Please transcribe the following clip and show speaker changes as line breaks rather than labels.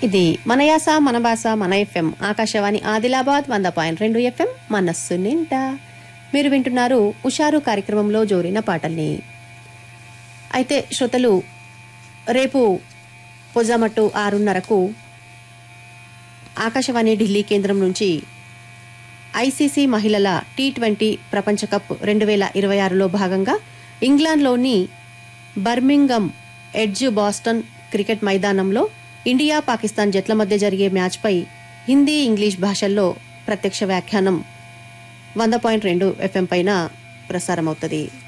ఇది మన యాస మన భాష మన ఎఫ్ఎం ఆకాశవాణి ఆదిలాబాద్ వంద పాయింట్ రెండు ఎఫ్ఎం మనస్సు నిండా మీరు వింటున్నారు ఉషారు కార్యక్రమంలో జోరిన పాటల్ని అయితే శ్రోతలు రేపు పొజామట్టు ఆరున్నరకు ఆకాశవాణి ఢిల్లీ కేంద్రం నుంచి ఐసీసీ మహిళల టీ ట్వంటీ ప్రపంచ కప్ రెండు వేల ఇరవై ఆరులో భాగంగా ఇంగ్లాండ్లోని బర్మింగం ఎడ్జ్ బాస్టన్ క్రికెట్ మైదానంలో ఇండియా పాకిస్తాన్ జట్ల మధ్య జరిగే మ్యాచ్పై హిందీ ఇంగ్లీష్ భాషల్లో ప్రత్యక్ష వ్యాఖ్యానం వంద పాయింట్ రెండు ఎఫ్ఎం పైన ప్రసారమవుతుంది